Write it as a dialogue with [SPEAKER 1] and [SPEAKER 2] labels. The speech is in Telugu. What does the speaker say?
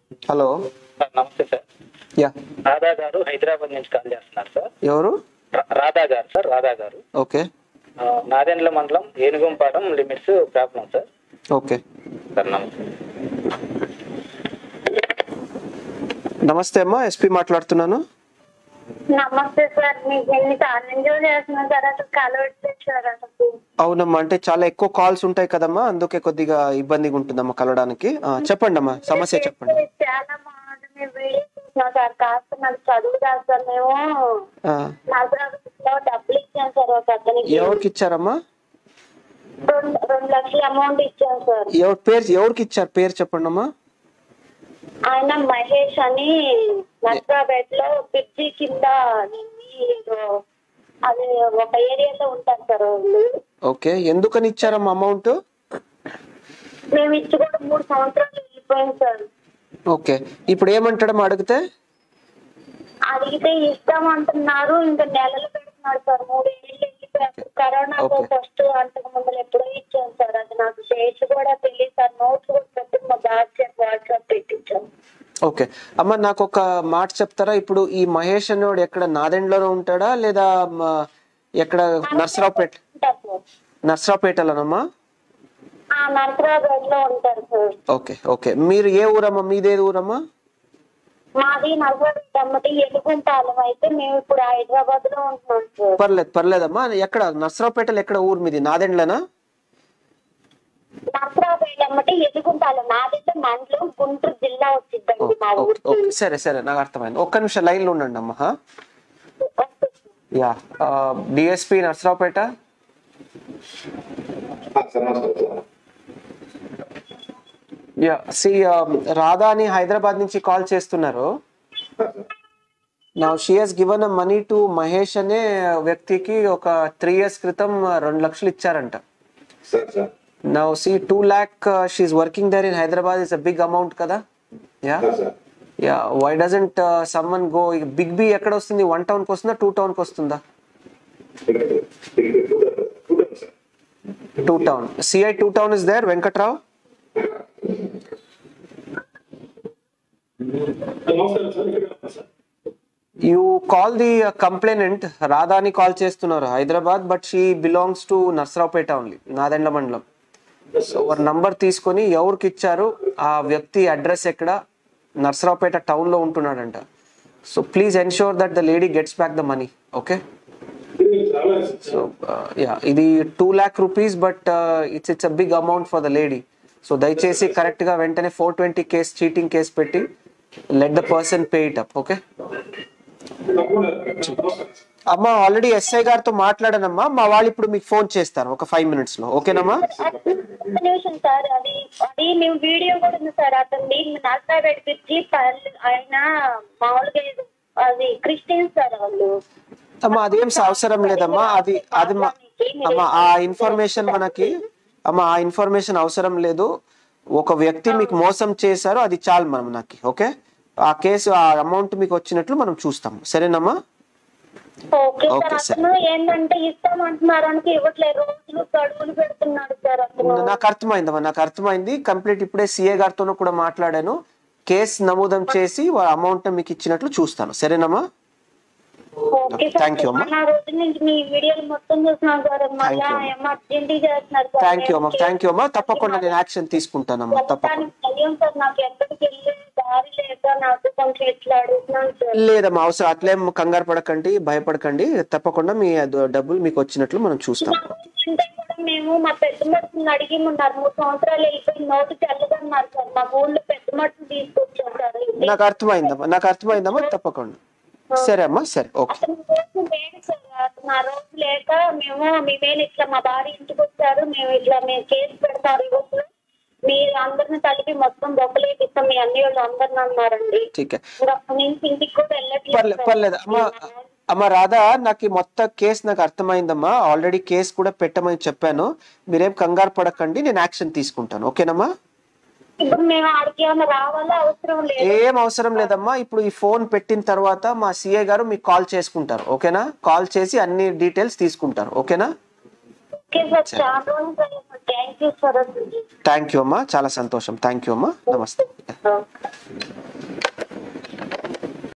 [SPEAKER 1] హలో
[SPEAKER 2] సార్ నమస్తే సార్
[SPEAKER 1] యా
[SPEAKER 2] రాధా గారు హైదరాబాద్ నుంచి కాల్ చేస్తున్నారు సార్
[SPEAKER 1] ఎవరు
[SPEAKER 2] రా- రాధా గారు సార్ రాధా గారు
[SPEAKER 1] ఓకే
[SPEAKER 2] ఆ, నాదెండ్ల మండలం Enugumpadam limits problem sir
[SPEAKER 1] okay
[SPEAKER 2] sir నమస్తే
[SPEAKER 1] నమస్తే అమ్మా ఎస్పీ మాట్లాడుతున్నాను
[SPEAKER 3] నమస్తే సార్ మీకు ఎన్ని సార్లు ఎంజాయ్ చేస్తున్నాను సార్ అసలు కలవట్లేదు సార్ అసలు
[SPEAKER 1] అవునమ్మా అంటే చాలా ఎక్కువ కాల్స్ ఉంటాయి కదమ్మా అందుకే కొద్దిగా ఇబ్బందిగా ఉంటుందమ్మా కలవడానికి ఆ, చెప్పండి అమ్మా సమస్య చెప్పండి
[SPEAKER 3] చాలా బాగుంది మేము వీడియో చూసినాం సార్ కాస్త నాకు చదువు కాదు సార్ మేము
[SPEAKER 1] ఆ,
[SPEAKER 3] నగరంలో డబ్బులు ఇచ్చాం సార్ ఒక అతనికి
[SPEAKER 1] ఎవరికి ఇచ్చారమ్మా
[SPEAKER 3] రెండు రెండు లక్షల అమౌంట్ ఇచ్చాం సార్
[SPEAKER 1] ఎవరి పేరు ఎవరికి ఇచ్చారు పేరు చెప్పండి అమ్మా
[SPEAKER 3] ఆయన మహేష్ అని నర్సాపేట లో బ్రిడ్జి కింద నిన్ని ఏదో అది ఒక ఏరియాలో ఉంటారు సార్ వాళ్ళు
[SPEAKER 1] ఓకే ఎందుకని ఇచ్చారమ్మా అమౌంట్
[SPEAKER 3] మేము ఇచ్చి కూడా మూడు సంవత్సరాలు వెళ్ళిపోయాం సార్
[SPEAKER 1] ఓకే ఇప్పుడు ఏమంటాడమ్మా అడిగితే
[SPEAKER 3] అడిగితే ఇస్తామంటున్నారు ఇంకా నెలలు పెడుతున్నారు సార్ మూడు ఏళ్ళు వెళ్ళిపోయారు కరోనా
[SPEAKER 1] Okay.
[SPEAKER 3] ఫస్ట్ అంతకు ముందు ఎప్పుడో ఇచ్చాను సార్ అది నాకు డేట్స్ కూడా తెలియదు సార్ నోట్స్ కూడా పెట్టి మా వాట్సాప్ వాట్సాప్ పెట్టించాను
[SPEAKER 1] ఓకే అమ్మ నాకు ఒక మాట చెప్తారా ఇప్పుడు ఈ మహేష్ అనేవాడు ఎక్కడ నాదెండ్లోనే ఉంటాడా లేదా మ, ఎక్కడ నర్సరావుపేట
[SPEAKER 3] ఉంటారు సార్
[SPEAKER 1] నర్సరావుపేటలోనమ్మా
[SPEAKER 3] ఆ నరసరాబాద్ లో ఉంటారు సార్
[SPEAKER 1] ఓకే ఓకే మీరు ఏ ఊరమ్మా మీదేది ఊరమ్మా
[SPEAKER 3] మాది నరసరాబాద్ అమ్మటి ఎలుగుంటాలం అయితే మేము ఇప్పుడు హైదరాబాద్ లో ఉంటున్నాం సార్
[SPEAKER 1] పర్లేదు పర్లేదమ్మా ఎక్కడ నర్సరావుపేటలో ఎక్కడ ఊరు మీది నాదెండ్లనా
[SPEAKER 3] నరసరాబాద్ అమ్మటి ఎలుగుంటాలం నాదైతే మండలం గుంటూరు జిల్లా వచ్చిందండి మా
[SPEAKER 1] ఓకే
[SPEAKER 3] ఊరికి
[SPEAKER 1] ఓకే సరే సరే నాకు అర్థమైంది ఒక్క నిమిషం లైన్లో ఉండండి అమ్మా హా? Yeah DSP Narasaraopet yeah see Radha అని హైదరాబాద్ నుంచి కాల్ చేస్తున్నారు నా she has given a money to Mahesh అనే వ్యక్తికి ఒక త్రీ ఇయర్స్ క్రితం రెండు లక్షలు ఇచ్చారంట
[SPEAKER 4] సార్ సార్
[SPEAKER 1] నా see two lakh she's working there in Hyderabad is a big amount కదా yeah
[SPEAKER 4] sir sir
[SPEAKER 1] yeah why doesn't summon go big B ఎక్కడ వస్తుంది వన్ టౌన్ కి వస్తుందా టూ టౌన్ కి వస్తుందా
[SPEAKER 4] ఇక్కడ ఇక్కడ చూడండి sir
[SPEAKER 1] two town CI two town is there Venkatrao
[SPEAKER 4] నమస్కారం సార్ ఇక్కడ sir
[SPEAKER 1] you call the complainant రాధాని కాల్ చేస్తున్నారు Hyderabad but she belongs to Narasaraopet only Nadendla మండలం సో వారి నంబర్ తీసుకొని ఎవరికి ఇచ్చారు ఆ వ్యక్తి అడ్రస్ ఎక్కడ నర్సరావుపేట టౌన్ లో ఉంటున్నాడంట so please ensure that the lady gets back the money okay
[SPEAKER 4] ఇది చాలా
[SPEAKER 1] సో యా ఇది two lakh rupees but it's it's a big amount for the lady so దయచేసి కరెక్ట్ గా వెంటనే four twenty case cheating case పెట్టి let the person pay it up okay
[SPEAKER 4] తప్పకుండా నమస్కారం
[SPEAKER 1] అమ్మ ఆల్రెడీ ఎస్ఐ గారితో మాట్లాడానమ్మా మా వాళ్ళు ఇప్పుడు మీకు ఫోన్ చేస్తారు ఒక ఫైవ్ మినిట్స్ లో ఓకేనమ్మా
[SPEAKER 3] ఒక్క నిమిషం సార్ అది అది మేము వీడియో కూడా ఉంది సార్ అతన్ని నర్సా పెట్టించి ఆయన మామూలుగా ఇది- అది క్రిస్టియన్స్ సార్ వాళ్ళు
[SPEAKER 1] అమ్మా అదేం అవసరం లేదమ్మా అది అది మా అమ్మా ఆ ఇన్ఫర్మేషన్ మనకి అమ్మా ఆ ఇన్ఫర్మేషన్ అవసరం లేదు ఒక వ్యక్తి మీకు మోసం చేశారు అది చాలు మనం నాకు ఓకే ఆ కేసు ఆ అమౌంట్ మీకు వచ్చినట్లు మనం చూస్తాం సరేనమ్మా
[SPEAKER 3] ఓకే సార్
[SPEAKER 1] ఓకే, సార్.
[SPEAKER 3] అతను ఏంటంటే ఇస్తామంటున్నారు అంటే ఇవ్వట్లేదు రోజులు గడువులు పెడుతున్నాడు సార్ అతను
[SPEAKER 1] నాకు అర్థమైందమ్మా నాకు అర్థమైంది కంప్లీట్ ఇప్పుడే సిఏ గారితో కూడా మాట్లాడాను కేసు నమోదం చేసి అమౌంట్ మీకు ఇచ్చినట్లు చూస్తాను సరేనమ్మా
[SPEAKER 3] ఓకే
[SPEAKER 1] Thank you,
[SPEAKER 3] సార్
[SPEAKER 1] అమ్మా.
[SPEAKER 3] మన రోజు నుంచి మీ వీడియోలు మొత్తం చూస్తున్నాం సార్ మళ్ళీ
[SPEAKER 1] you, అమ్మా.
[SPEAKER 3] ఏమో అర్జెంట్ చేస్తున్నారు సార్
[SPEAKER 1] థ్యాంక్ యూ అమ్మా థ్యాంక్ యూ అమ్మా తప్పకుండా నేను యాక్షన్ తీసుకుంటానమ్మా తప్పకుండా
[SPEAKER 3] మొత్తానికి భయం సార్ నాకు ఎక్కడికి వెళ్ళే దారి లేక నాకు కొంచెం ఇట్లా అడుగుతున్నాను సార్
[SPEAKER 1] లేదమ్మా అవసరం అట్లేం కంగారు పడకండి భయపడకండి తప్పకుండా మీ ద- డబ్బులు మీకు వచ్చినట్లు మనం చూస్తాం
[SPEAKER 3] అంటే కూడా మేము మా పెద్ద మట్టుని అడిగి ఉన్నారు మూడు సంవత్సరాలు వెళ్ళిపోయి నోటు చల్లదన్నారు సార్ మా ఊళ్ళో పెద్ద మట్టును తీసుకొచ్చాం సార్ ఇది.
[SPEAKER 1] నాకు అర్థమైందమ్మా నాకు అర్థమైందమ్మా తప్పకుండా సరే అమ్మా సరే ఓకే
[SPEAKER 3] అతని కోసం వేడి సార్ అతను ఆ రోజు లేక మేము మీ మీద ఇట్లా మా భార్య ఇంటికి వచ్చారు మేము ఇట్లా మేము కేసు పెడతారు ఇవ్వచ్చు మీరు అందరిని కలిపి మొత్తం బొక్కలేపిస్తాం మీ అన్ని వాళ్ళు అందరిని అన్నారండి
[SPEAKER 1] ఠీకే
[SPEAKER 3] ఇంకా అప్పటి నుంచి ఇంటికి కూడా వెళ్ళట్లేదు
[SPEAKER 1] పర్లేదు
[SPEAKER 3] సార్.
[SPEAKER 1] పర్లేదు అమ్మా అమ్మ రాధా నాకు ఈ మొత్తం కేసు నాకు అర్థమైందమ్మా ఆల్రెడీ కేసు కూడా పెట్టమని చెప్పాను మీరేం కంగారు పడకండి నేను యాక్షన్ తీసుకుంటాను ఓకేనమ్మా
[SPEAKER 3] ఇప్పుడు మేము ఆడికి ఏమైనా రావాలా అవసరం లేదు
[SPEAKER 1] ఏం అవసరం లేదమ్మా ఇప్పుడు ఈ ఫోన్ పెట్టిన తర్వాత మా సిఐ గారు మీకు కాల్ చేసుకుంటారు ఓకేనా కాల్ చేసి అన్ని డీటెయిల్స్ తీసుకుంటారు ఓకేనా
[SPEAKER 3] ఓకే సార్ చాలా రోజులు thank you sir
[SPEAKER 1] thank you అమ్మా చాలా సంతోషం థ్యాంక్ యూ అమ్మా నమస్తే
[SPEAKER 3] ఓకే